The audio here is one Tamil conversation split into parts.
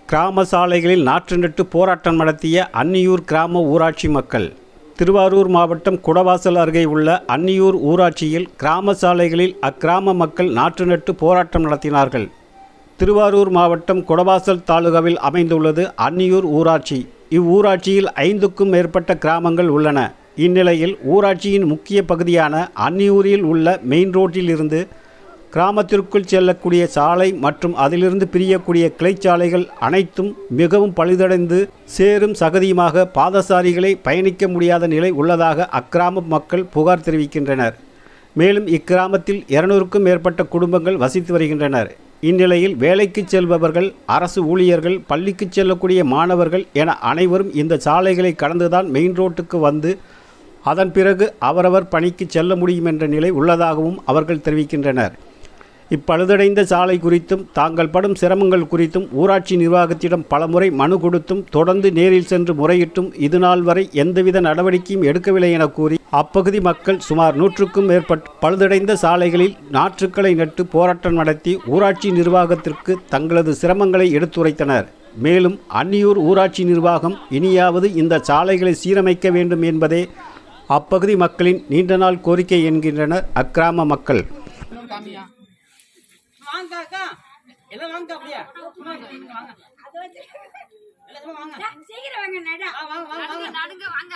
கிராம சாலைகளில் நாற்று நட்டு போராட்டம் நடத்திய அன்னியூர் கிராம ஊராட்சி மக்கள் திருவாரூர் மாவட்டம் குடவாசல் அருகே உள்ள அன்னியூர் ஊராட்சியில் கிராம சாலைகளில் அக்கிராம மக்கள் நாற்று நட்டு போராட்டம் நடத்தினார்கள் திருவாரூர் மாவட்டம் குடவாசல் தாலுகாவில் அமைந்துள்ளது அன்னியூர் ஊராட்சி இவ்வூராட்சியில் ஐந்துக்கும் மேற்பட்ட கிராமங்கள் உள்ளன இந்நிலையில் ஊராட்சியின் முக்கிய பகுதியான அன்னியூரில் உள்ள மெயின் ரோட்டில் இருந்து கிராமத்திற்குள் செல்லக்கூடிய சாலை மற்றும் அதிலிருந்து பிரியக்கூடிய கிளைச்சாலைகள் அனைத்தும் மிகவும் பழுதடைந்து சேரும் சகதியுமாக பாதசாரிகளை பயணிக்க முடியாத நிலை உள்ளதாக அக்கிராம மக்கள் புகார் தெரிவிக்கின்றனர் மேலும் இக்கிராமத்தில் இருநூறுக்கும் மேற்பட்ட குடும்பங்கள் வசித்து வருகின்றனர் இந்நிலையில் வேலைக்கு செல்பவர்கள் அரசு ஊழியர்கள் பள்ளிக்கு செல்லக்கூடிய மாணவர்கள் என அனைவரும் இந்த சாலைகளை கடந்துதான் மெயின் ரோட்டுக்கு வந்து அதன் பிறகு அவரவர் பணிக்கு செல்ல முடியும் என்ற நிலை உள்ளதாகவும் அவர்கள் தெரிவிக்கின்றனர் இப்பழுதடைந்த சாலை குறித்தும் தாங்கள் படும் சிரமங்கள் குறித்தும் ஊராட்சி நிர்வாகத்திடம் பலமுறை மனு கொடுத்தும் தொடர்ந்து நேரில் சென்று முறையிட்டும் இதுநாள் வரை எந்தவித நடவடிக்கையும் எடுக்கவில்லை என கூறி அப்பகுதி மக்கள் சுமார் நூற்றுக்கும் மேற்பட்ட பழுதடைந்த சாலைகளில் நாற்றுக்களை நட்டு போராட்டம் நடத்தி ஊராட்சி நிர்வாகத்திற்கு தங்களது சிரமங்களை எடுத்துரைத்தனர் மேலும் அன்னியூர் ஊராட்சி நிர்வாகம் இனியாவது இந்த சாலைகளை சீரமைக்க வேண்டும் என்பதே அப்பகுதி மக்களின் நீண்ட நாள் கோரிக்கை என்கின்றனர் அக்கிராம மக்கள் இன்னொரு காமியா வாங்க அக்கா எல்லாம் வாங்க அப்படியா சும்மா இங்க இங்க வாங்க எல்லாம் சும்மா வாங்க சீக்கிரம் வாங்க நட ஆ, வாங்க வாங்க வாங்க நடுங்க வாங்க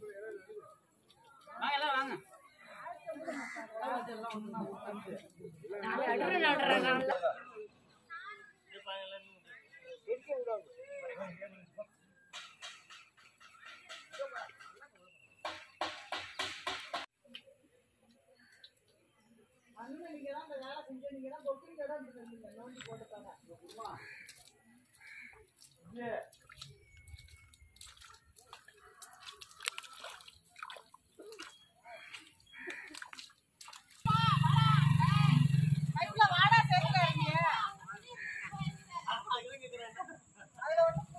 வாங்க எல்லாம் வாங்க வாடா சரியில்லை அதுல ஒண்ணும்